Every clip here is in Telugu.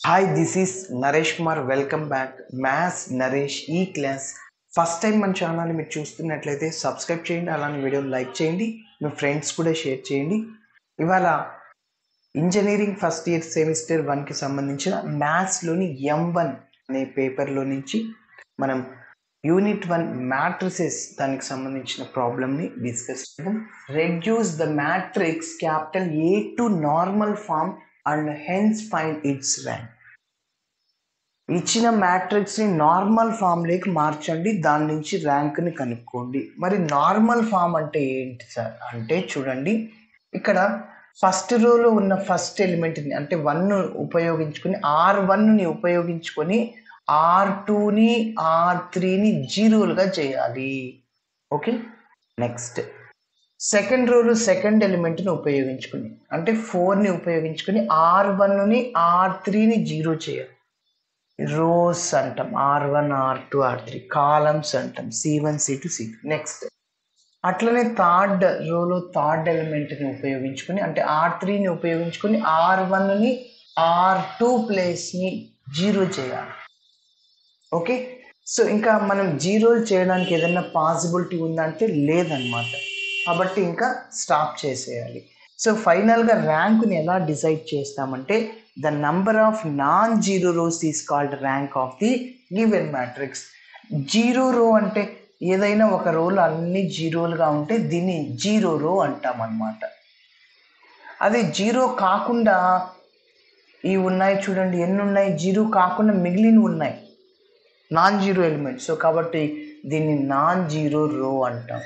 Hi this is Naresh Kumar welcome back maths Naresh ఈ క్లాస్ ఫస్ట్ టైం మన ఛానల్ని మీరు చూస్తున్నట్లయితే సబ్స్క్రైబ్ చేయండి అలానే వీడియోని లైక్ చేయండి మీ ఫ్రెండ్స్ కూడా షేర్ చేయండి ఇవాళ ఇంజనీరింగ్ ఫస్ట్ ఇయర్ సెమిస్టర్ వన్కి సంబంధించిన మ్యాథ్స్లోని ఎం వన్ అనే పేపర్లో నుంచి మనం యూనిట్ వన్ మ్యాట్రిసెస్ దానికి సంబంధించిన ప్రాబ్లమ్ని డిస్కస్ చేద్దాం reduce the matrix capital A to normal form and hence find its rank ఇచ్చిన మ్యాట్రిక్స్ని నార్మల్ ఫామ్లోకి మార్చండి దాని నుంచి ర్యాంక్ని కనుక్కోండి మరి నార్మల్ ఫామ్ అంటే ఏంటి సార్ అంటే చూడండి ఇక్కడ ఫస్ట్ రోలో ఉన్న ఫస్ట్ ఎలిమెంట్ని అంటే వన్ ఉపయోగించుకొని ఆర్ వన్ని ఉపయోగించుకొని ఆర్ టూని ఆర్ త్రీని జీరోలుగా చేయాలి ఓకే నెక్స్ట్ సెకండ్ రోలో సెకండ్ ఎలిమెంట్ని ఉపయోగించుకుని అంటే ఫోర్ని ఉపయోగించుకుని ఆర్ వన్ని ఆర్ త్రీని జీరో చేయాలి రోస్ అంటాం R one R two R three columns అంటాం C one C two C next అట్లనే థర్డ్ రోలో థర్డ్ ఎలిమెంట్ని ఉపయోగించుకుని అంటే ఆర్ త్రీని ఉపయోగించుకుని ఆర్ వన్ని ఆర్ టూ ప్లేస్ని జీరో చేయాలి ఓకే సో ఇంకా మనం జీరోలు చేయడానికి ఏదైనా పాసిబిలిటీ ఉందంటే లేదనమాట కాబట్టి ఇంకా స్టాప్ చేసేయాలి సో ఫైనల్గా ర్యాంకుని ఎలా డిసైడ్ చేస్తామంటే the number of non zero rows is called rank of the given matrix zero row అంటే ఏదైనా ఒక రోలు అన్ని జీరోలుగా ఉంటే దీన్ని జీరో రో అంటాం అన్నమాట అది జీరో కాకుండా ఇవి ఉన్నాయి చూడండి ఎన్ని ఉన్నాయి జీరో కాకుండా మిగిలిన ఉన్నాయి నాన్ జీరో ఎలిమెంట్ సో కాబట్టి దీన్ని నాన్ జీరో రో అంటాం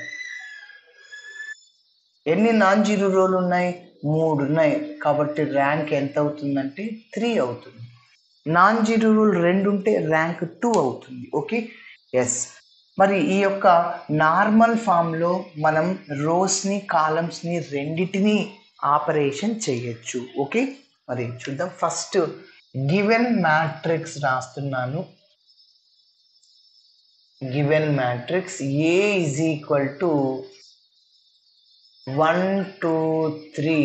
ఎన్ని నాన్ జీరో రోలు ఉన్నాయి మూడు ఉన్నాయి కాబట్టి ర్యాంక్ ఎంత అవుతుందంటే త్రీ అవుతుంది నాన్ జీరో రోల్ రెండు ఉంటే ర్యాంక్ టూ అవుతుంది ఓకే ఎస్ మరి ఈ యొక్క నార్మల్ ఫామ్లో మనం రోస్ని కాలమ్స్ని రెండిటిని ఆపరేషన్ చేయొచ్చు ఓకే మరి చూద్దాం ఫస్ట్ గివెన్ మ్యాట్రిక్స్ రాస్తున్నాను given matrix A is equal to one two three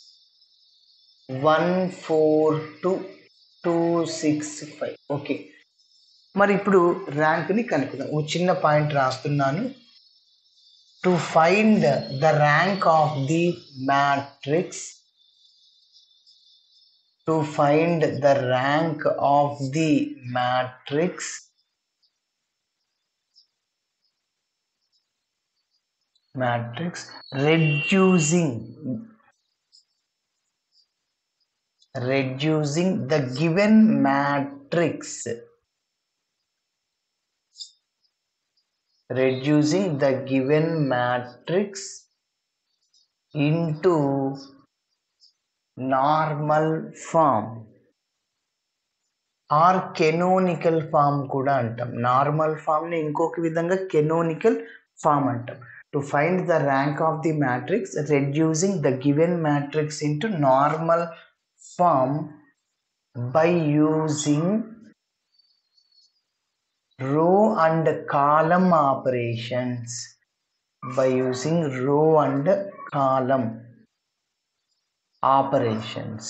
one four two two six five okay మరి ఇప్పుడు ర్యాంక్ని కనుక్కుందాం ఓ చిన్న పాయింట్ రాస్తున్నాను to find the rank of the matrix to find the rank of the matrix matrix reducing reducing the given matrix reducing the given matrix into normal form or canonical form కూడా అంటాం నార్మల్ ఫామ్ని ఇంకొక విధంగా కెనోనికల్ ఫామ్ అంటాం to find the rank of the matrix reducing the given matrix into normal form by using row and column operations by using row and column operations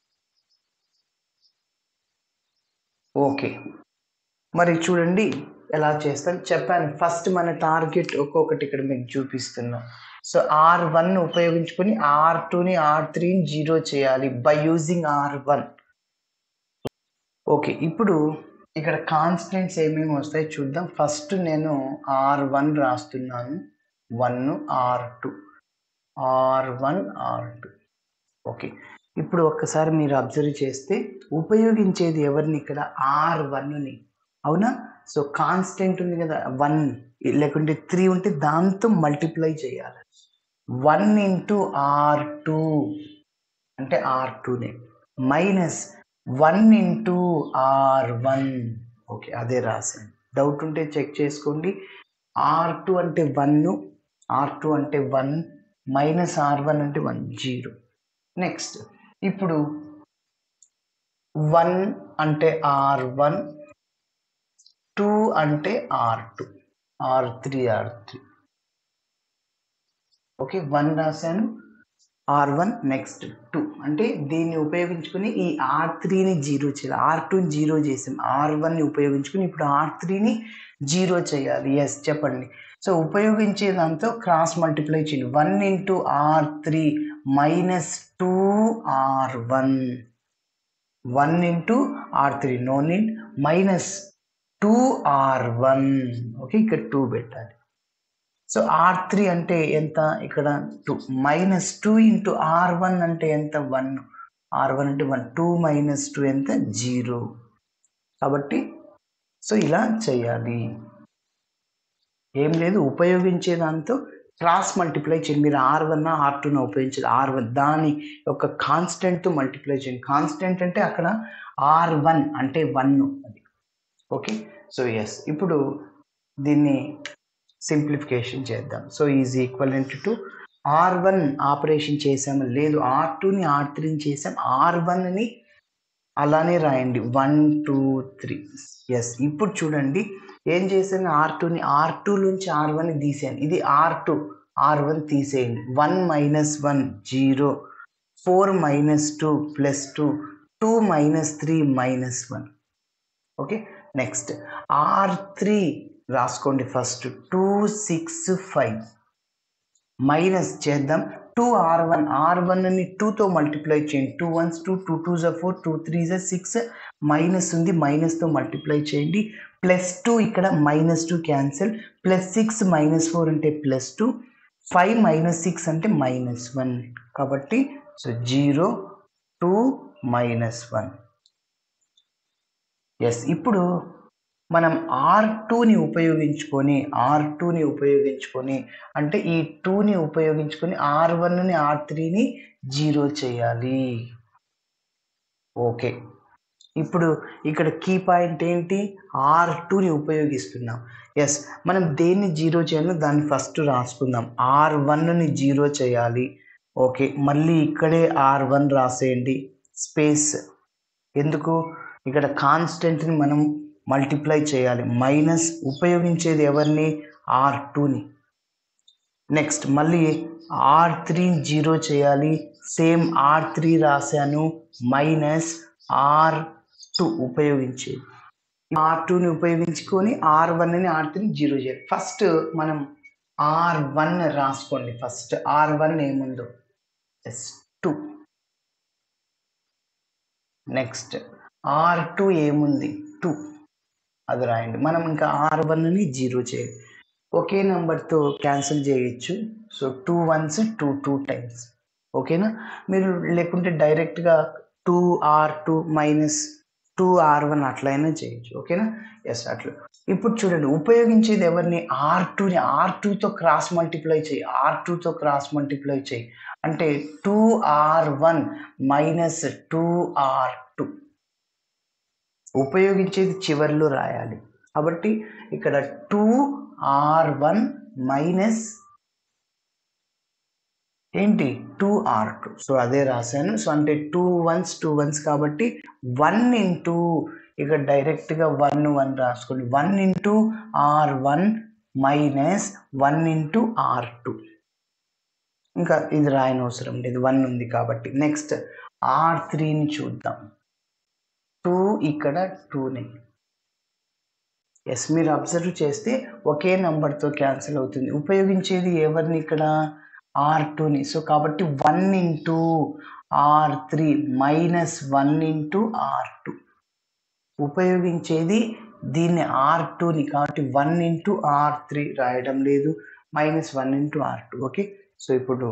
okay మరి చూడండి ఎలా చేస్తాం చెప్పాను ఫస్ట్ మన టార్గెట్ ఒక్కొక్కటి ఇక్కడ మీకు చూపిస్తున్నాం సో ఆర్ వన్ ఉపయోగించుకొని ఆర్ టూని ఆర్ త్రీని జీరో చేయాలి by using R one okay ఇప్పుడు ఇక్కడ కాన్స్టెంట్స్ ఏమేమి వస్తాయి చూద్దాం ఫస్ట్ నేను ఆర్ వన్ రాస్తున్నాను one R two R one R two okay ఇప్పుడు ఒక్కసారి మీరు అబ్జర్వ్ చేస్తే ఉపయోగించేది ఎవరిని ఇక్కడ ఆర్ వన్ని అవునా సో కాన్స్టెంట్ ఉంది కదా వన్ లేకుంటే త్రీ ఉంటే దాంతో మల్టిప్లై చేయాలి వన్ ఇంటూ ఆర్ టూ అంటే ఆర్ టూనే minus one into R one okay అదే రాసాను డౌట్ ఉంటే చెక్ చేసుకోండి ఆర్ టూ అంటే వన్ ఆర్ టూ అంటే వన్ మైనస్ ఆర్ వన్ అంటే వన్ జీరో నెక్స్ట్ ఇప్పుడు వన్ అంటే ఆర్ వన్ టూ అంటే R two R three R three okay one రాశాను ఆర్ వన్ నెక్స్ట్ టూ అంటే దీన్ని ఉపయోగించుకుని ఈ ఆర్ త్రీని జీరో చేయాలి ఆర్ టూని జీరో చేసాం ఆర్ వన్ని ఉపయోగించుకుని ఇప్పుడు ఆర్ త్రీని జీరో చేయాలి ఎస్ చెప్పండి సో ఉపయోగించే దాంతో క్రాస్ మల్టిప్లై చేయండి one into R three minus two R one one into R three no need minus two R one okay ఇక్కడ టూ పెట్టాలి సో ఆర్ త్రీ అంటే ఎంత ఇక్కడ two minus two into R one అంటే ఎంత వన్ ఆర్ వన్ అంటే వన్ టూ మైనస్ టూ ఎంత జీరో కాబట్టి సో ఇలా చేయాలి ఏం లేదు ఉపయోగించే దాంతో క్రాస్ మల్టిప్లై చేయండి మీరు ఆర్ వన్ ఆర్ టూన ఉపయోగించేది ఆర్ వన్ దాని యొక్క కాన్స్టెంట్తో మల్టిప్లై చేయండి కాన్స్టెంట్ అంటే అక్కడ ఆర్ వన్ అంటే వన్ అది ఓకే సో ఎస్ ఇప్పుడు దీన్ని సింప్లిఫికేషన్ చేద్దాం so is equivalent to R one operation చేసాము లేదు ఆర్ టూని ఆర్ త్రీని చేసాం ఆర్ వన్ని అలానే రాయండి వన్ టూ త్రీ ఎస్ ఇప్పుడు చూడండి ఏం చేశాను ఆర్ టూని ఆర్ టూ నుంచి ఆర్ వన్ తీసేయండి ఇది ఆర్ టూ ఆర్ వన్ తీసేయండి one minus one zero four minus two plus two two minus three minus one okay next R three రాసుకోండి first two six five minus చేద్దాం టూ ఆర్ వన్ ఆర్ వన్ని టూతో మల్టిప్లై చేయండి two ones two two two జా ఫోర్ టూ త్రీ జా సిక్స్ మైనస్ ఉంది మైనస్తో మల్టిప్లై చేయండి ప్లస్ టూ ఇక్కడ minus two cancel plus six minus four అంటే plus two five minus six అంటే మైనస్ వన్ కాబట్టి so zero two minus one yes ఇప్పుడు మనం ఆర్ టూని ఉపయోగించుకొని ఆర్ టూని ఉపయోగించుకొని అంటే ఈ టూని ఉపయోగించుకొని ఆర్ వన్ని ఆర్ త్రీని జీరో చేయాలి ఓకే ఇప్పుడు ఇక్కడ కీ పాయింట్ ఏంటి ఆర్ టూని ఉపయోగిస్తున్నాం ఎస్ మనం దేన్ని జీరో చేయాలో దాన్ని ఫస్ట్ రాసుకుందాం ఆర్ వన్ని జీరో చేయాలి ఓకే మళ్ళీ ఇక్కడే ఆర్ వన్ రాసేయండి స్పేస్ ఎందుకు ఇక్కడ కాన్స్టెంట్ని మనం మల్టిప్లై చేయాలి మైనస్ ఉపయోగించేది ఎవరిని ఆర్ టూని నెక్స్ట్ మళ్ళీ ఆర్ త్రీని జీరో చేయాలి సేమ్ ఆర్ త్రీ రాశాను మైనస్ ఆర్ టూ ఉపయోగించేది ఆర్ టూని ఉపయోగించుకొని ఆర్ వన్ని ఆర్ త్రీని జీరో చేయాలి ఫస్ట్ మనం ఆర్ వన్ రాసుకోండి ఫస్ట్ ఆర్ వన్ ఏముందో yes two next R two ఏముంది టూ అది రాయండి మనం ఇంకా ఆర్ వన్ని జీరో చేయాలి ఒకే నెంబర్తో క్యాన్సిల్ చేయొచ్చు so two ones two two times ఓకేనా మీరు లేకుంటే డైరెక్ట్గా two R two minus two R one అట్లయినా చేయొచ్చు ఓకేనా ఎస్ అట్లా ఇప్పుడు చూడండి ఉపయోగించేది ఎవరిని ఆర్ టూని ఆర్ టూతో క్రాస్ మల్టిప్లై చేయి ఆర్ టూతో క్రాస్ మల్టిప్లై చేయి అంటే two R one minus two R two ఉపయోగించేది చివరిలో రాయాలి కాబట్టి ఇక్కడ టూ ఆర్ వన్ మైనస్ ఏంటి టూ ఆర్ టూ సో అదే రాశాను సో అంటే టూ వన్స్ టూ వన్స్ కాబట్టి వన్ ఇంటూ ఇక్కడ డైరెక్ట్గా వన్ వన్ రాసుకోండి one into R one minus one into R two ఇంకా ఇది రాయని అవసరం లేదు వన్ ఉంది కాబట్టి నెక్స్ట్ ఆర్ త్రీని చూద్దాం టూ ఇక్కడ టూని ఎస్ మీరు అబ్జర్వ్ చేస్తే ఒకే నెంబర్తో క్యాన్సిల్ అవుతుంది ఉపయోగించేది ఎవరిని ఇక్కడ ఆర్ టూని సో కాబట్టి one into R three minus one into R two ఉపయోగించేది దీన్ని ఆర్ టూని కాబట్టి వన్ ఇంటూ ఆర్ త్రీ రాయడం లేదు minus one into R two okay so ఇప్పుడు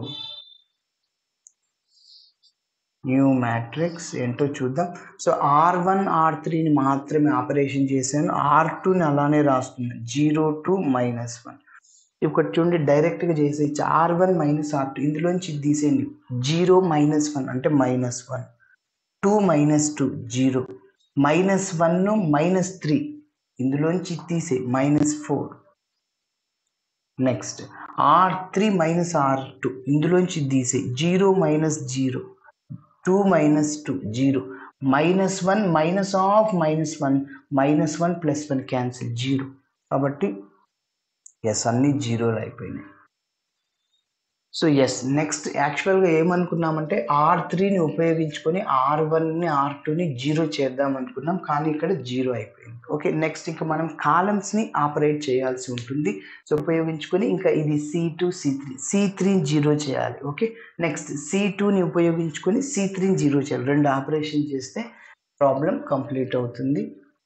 న్యూ మ్యాట్రిక్స్ ఏంటో చూద్దాం సో ఆర్ వన్ ఆర్ త్రీని మాత్రమే ఆపరేషన్ చేశాను ఆర్ టూని అలానే రాస్తుంది జీరో టూ మైనస్ వన్ ఇక్కడ చూడండి డైరెక్ట్గా చేసేయచ్చు R one minus R two ఇందులోంచి తీసేయండి జీరో మైనస్ వన్ అంటే minus one two minus two zero minus one minus three ఇందులోంచి తీసే minus four next R three minus R two ఇందులోంచి తీసే zero minus zero two minus two zero minus one minus of minus one minus one plus one cancel zero కాబట్టి ఎస్ అన్నీ జీరోలు అయిపోయినాయి సో ఎస్ నెక్స్ట్ యాక్చువల్గా ఏమనుకున్నామంటే ఆర్ త్రీని ఉపయోగించుకొని ఆర్ వన్ని ఆర్ టూని జీరో చేద్దాం అనుకున్నాం కానీ ఇక్కడ జీరో అయిపోయింది ఓకే నెక్స్ట్ ఇంకా మనం కాలమ్స్ని ఆపరేట్ చేయాల్సి ఉంటుంది సో ఉపయోగించుకొని ఇంకా ఇది C two C three C త్రీని జీరో చేయాలి ఓకే నెక్స్ట్ సి టూని ఉపయోగించుకొని సి త్రీని జీరో చేయాలి రెండు ఆపరేషన్ చేస్తే ప్రాబ్లం కంప్లీట్ అవుతుంది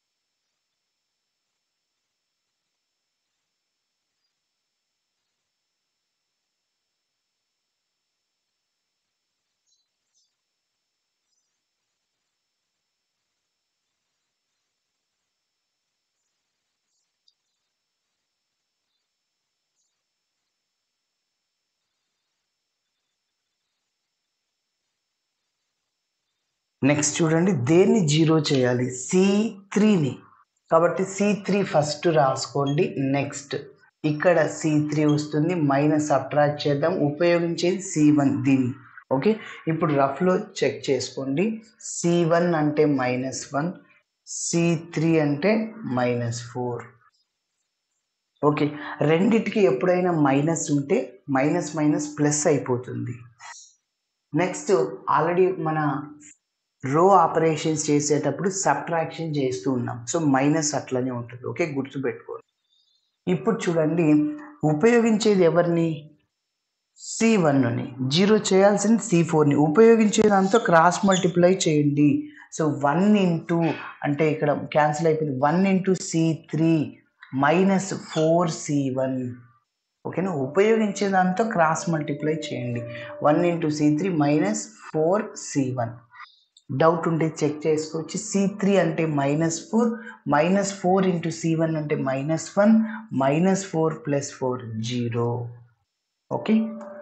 నెక్స్ట్ చూడండి దేన్ని జీరో చేయాలి సి త్రీని కాబట్టి సి త్రీ ఫస్ట్ రాసుకోండి నెక్స్ట్ ఇక్కడ సి త్రీ వస్తుంది మైనస్ సబ్ట్రాక్ట్ చేద్దాం ఉపయోగించేది సి వన్ దీన్ని ఓకే ఇప్పుడు రఫ్లో చెక్ చేసుకోండి సి వన్ అంటే మైనస్ వన్ సి త్రీ అంటే మైనస్ ఫోర్ ఓకే రెండిటికి ఎప్పుడైనా మైనస్ ఉంటే మైనస్ మైనస్ ప్లస్ అయిపోతుంది నెక్స్ట్ ఆల్రెడీ మన రో ఆపరేషన్స్ చేసేటప్పుడు సబ్ట్రాక్షన్ చేస్తూ ఉన్నాం సో మైనస్ అట్లనే ఉంటుంది ఓకే గుర్తుపెట్టుకోండి ఇప్పుడు చూడండి ఉపయోగించేది ఎవరిని సి వన్ని జీరో చేయాల్సింది సి ఫోర్ని ఉపయోగించేదంతా క్రాస్ మల్టిప్లై చేయండి సో వన్ ఇంటూ అంటే ఇక్కడ క్యాన్సిల్ అయిపోయింది one into C three minus four C one ఓకేనా ఉపయోగించేదాంతో క్రాస్ మల్టిప్లై చేయండి one into C three minus four C one doubt ఉంటే చెక్ చేసుకోవచ్చు సి త్రీ అంటే minus four minus four into C one అంటే minus one minus four plus four zero okay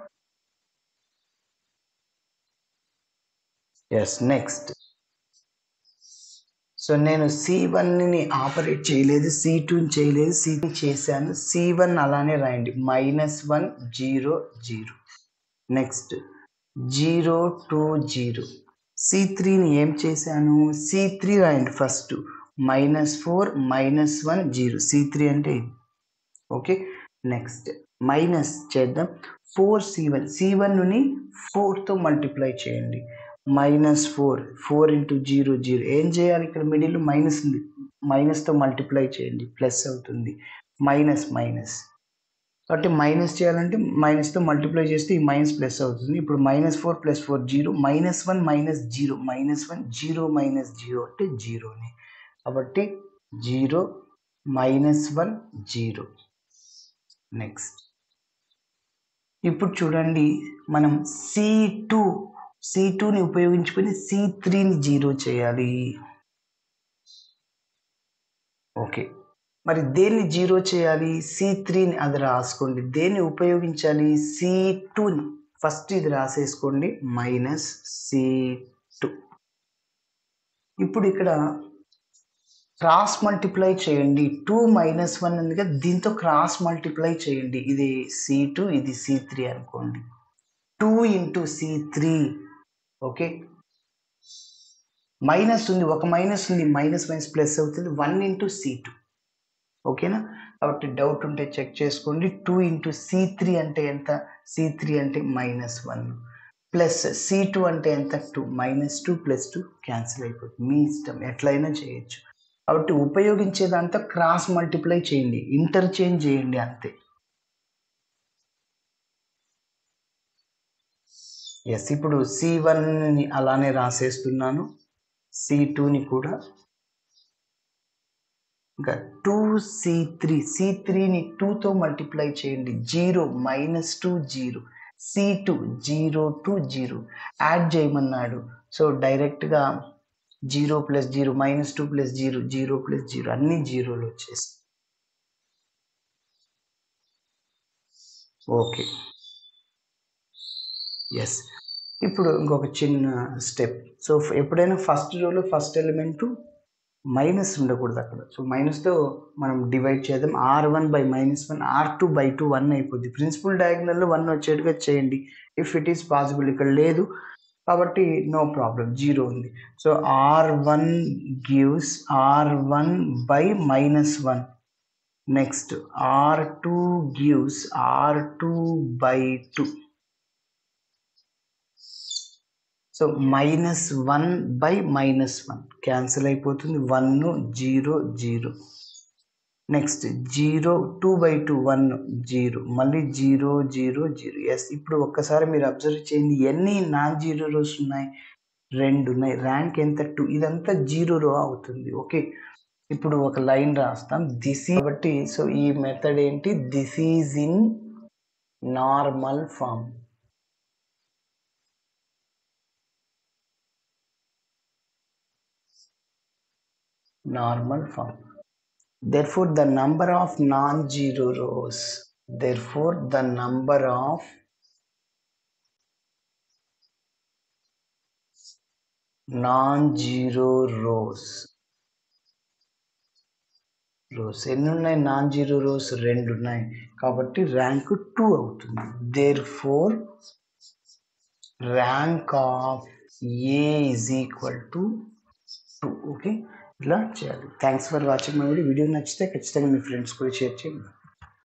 yes next so నేను సి వన్ని ఆపరేట్ చేయలేదు సి టూని చేయలేదు సి చేశాను సి వన్ అలానే రాయండి minus one zero zero next zero two zero C త్రీని ఏం చేశాను సి త్రీ రాయండి first minus four minus one zero C three అంటే ఇది ఓకే నెక్స్ట్ మైనస్ చేద్దాం ఫోర్ సి వన్ సి వన్ని ఫోర్తో మల్టిప్లై చేయండి minus four four into zero zero ఏం చేయాలి ఇక్కడ మిడిల్ మైనస్ ఉంది మైనస్తో మల్టిప్లై చేయండి ప్లస్ అవుతుంది మైనస్ మైనస్ కాబట్టి మైనస్ చేయాలంటే మైనస్తో మల్టిప్లై చేస్తే ఈ మైనస్ ప్లస్ అవుతుంది ఇప్పుడు minus four plus four zero minus one minus zero minus one zero minus zero అంటే జీరోని కాబట్టి zero minus one zero next ఇప్పుడు చూడండి మనం సి టూ సి టూని ఉపయోగించుకొని సి త్రీని జీరో చేయాలి ఓకే మరి దేన్ని జీరో చేయాలి సి త్రీని అది రాసుకోండి దేన్ని ఉపయోగించాలి సి టూని ఫస్ట్ ఇది రాసేసుకోండి మైనస్ సి టూ ఇప్పుడు ఇక్కడ క్రాస్ మల్టిప్లై చేయండి టూ మైనస్ వన్ ఉంది కదా దీంతో క్రాస్ మల్టిప్లై చేయండి ఇది సి టూ ఇది సి త్రీ అనుకోండి two into C three okay minus ఉంది ఒక మైనస్ ఉంది మైనస్ మైనస్ ప్లస్ అవుతుంది వన్ ఇంటూ సి టూ ఓకేనా కాబట్టి డౌట్ ఉంటే చెక్ చేసుకోండి టూ ఇంటూ సి త్రీ అంటే ఎంత సి త్రీ అంటే minus one plus C two అంటే ఎంత two minus two plus two cancel అయిపోతుంది మీ ఇష్టం ఎట్లయినా చేయొచ్చు కాబట్టి ఉపయోగించేదంతా క్రాస్ మల్టిప్లై చేయండి ఇంటర్చేంజ్ చేయండి అంతే ఎస్ ఇప్పుడు సి వన్ని అలానే రాసేస్తున్నాను సి టూని కూడా ఇంకా టూ సి త్రీ సి త్రీని టూతో మల్టిప్లై చేయండి zero minus two zero C two zero two zero add చేయమన్నాడు సో డైరెక్ట్గా zero plus zero minus two plus zero zero plus zero అన్ని జీరోలు వచ్చేసి ఓకే ఎస్ ఇప్పుడు ఇంకొక చిన్న స్టెప్ సో ఎప్పుడైనా ఫస్ట్ రోలో ఫస్ట్ ఎలిమెంట్ మైనస్ ఉండకూడదు అక్కడ సో మైనస్తో మనం డివైడ్ చేద్దాం R one by minus one R two by two one అయిపోద్ది ప్రిన్సిపల్ డయాగ్నల్లో వన్ వచ్చేట్టుగా చేయండి ఇఫ్ ఇట్ ఈస్ పాసిబుల్ ఇక్కడ లేదు కాబట్టి నో ప్రాబ్లం జీరో ఉంది so R one gives R one by minus one next R two gives R two by two so minus one by minus one cancel అయిపోతుంది one zero zero next zero two by two one zero మళ్ళీ జీరో జీరో జీరో ఎస్ ఇప్పుడు ఒక్కసారి మీరు అబ్జర్వ్ చేయండి ఎన్ని నాన్ జీరో రోస్ ఉన్నాయి రెండు ఉన్నాయి ర్యాంక్ ఎంత టూ ఇదంతా జీరో రో అవుతుంది ఓకే ఇప్పుడు ఒక లైన్ రాస్తాం దిస్ కాబట్టి సో ఈ మెథడ్ ఏంటి this is in normal form normal form. Therefore, the number of non-zero rows, therefore, the number of non-zero rows rows ఎన్ని ఉన్నాయి నాన్ జీరో రోస్ రెండు ఉన్నాయి కాబట్టి ర్యాంక్ టూ అవుతుంది therefore rank of A is equal to two okay ఇలా చేయాలి thanks for watching my video video నచ్చితే ఖచ్చితంగా మీ ఫ్రెండ్స్ కూడా షేర్ చేయండి